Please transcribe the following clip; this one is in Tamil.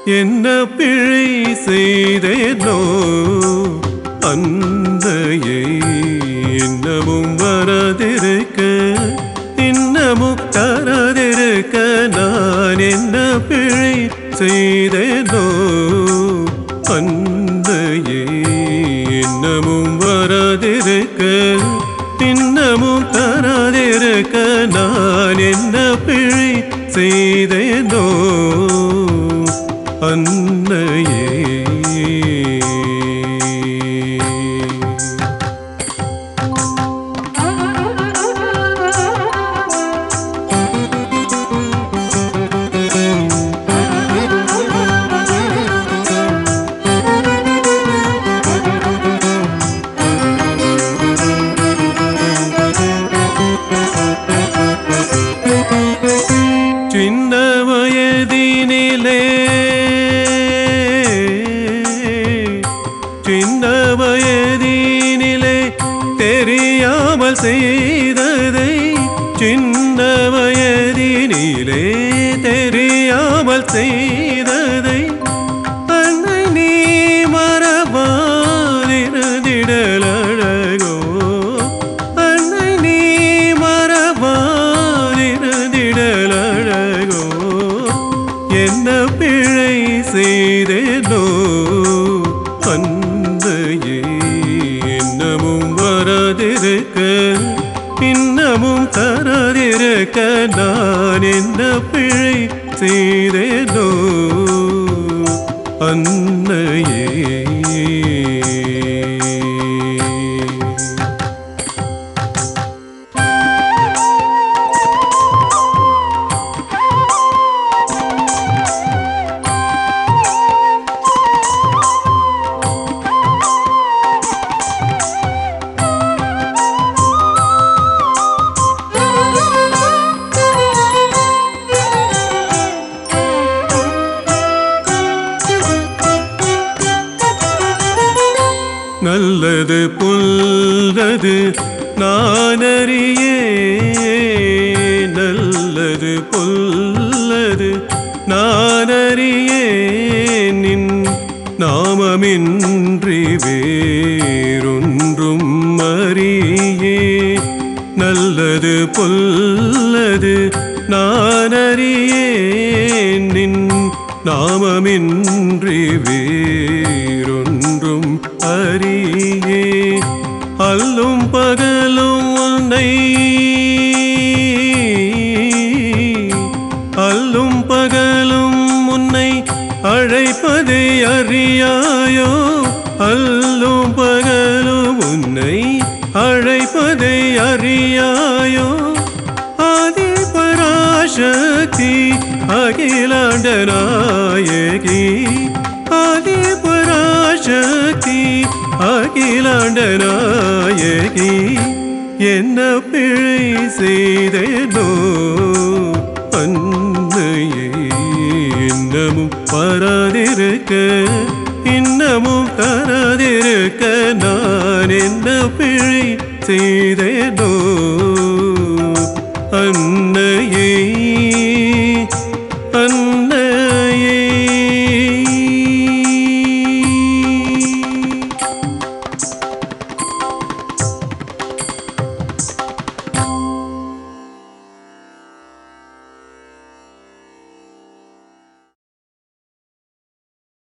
என்ன பிழை செய்தேனோ அந்தையை இன்னமும் வரதிருக்க இன்னமும் தரதிருக்க நான் என்ன பிழை செய்தேனோ அந்தையை இன்னமும் வரதிருக்க இன்னமும் தராதிருக்க நான் என்ன பிழை செய்தேனோ அன்னையே சின்ன வயதினிலே சின்ன வயதினிலே தெரியாமல் செய்ததை சின்ன வயதினிலே தெரியாமல் செய்ததை அன்னை நீ மறவாதிருந்திடல் அழகோ அன்னை நீ மறவாதிருந்திடல் அழகோ என்ன பிழை செய்தேனோ அந்தையே இன்னமும் வராதிருக்க இன்னமும் தராதிருக்க நான் என்ன பிழை செய்தேனோ அன்னையே நல்லது புல்லது நானறியே நல்லது புல்லது நானறியே நின் நாமமின்றி வேறொன்றும் அறியே நல்லது புல்லது நானறியே நின் நாமமின்றி வேறொன்றும் அறியே அல்லும் பகலும் உன்னை அல்லும் பகலும் உன்னை அழைப்பதை அறியாயோ அல்லும் பகலும் உன்னை அழைப்பதை அறியாயோ ஆதி பராசக்தி அகிலாண்ட நாயகி ஆதி பராசக்தி அகிலாண்ட நாயகி என்ன பிழை செய்தேனோ அன்னையே இன்னமும் வராதிருக்க இன்னமும் தராதிருக்க நான் என்ன பிழை செய்தேனோ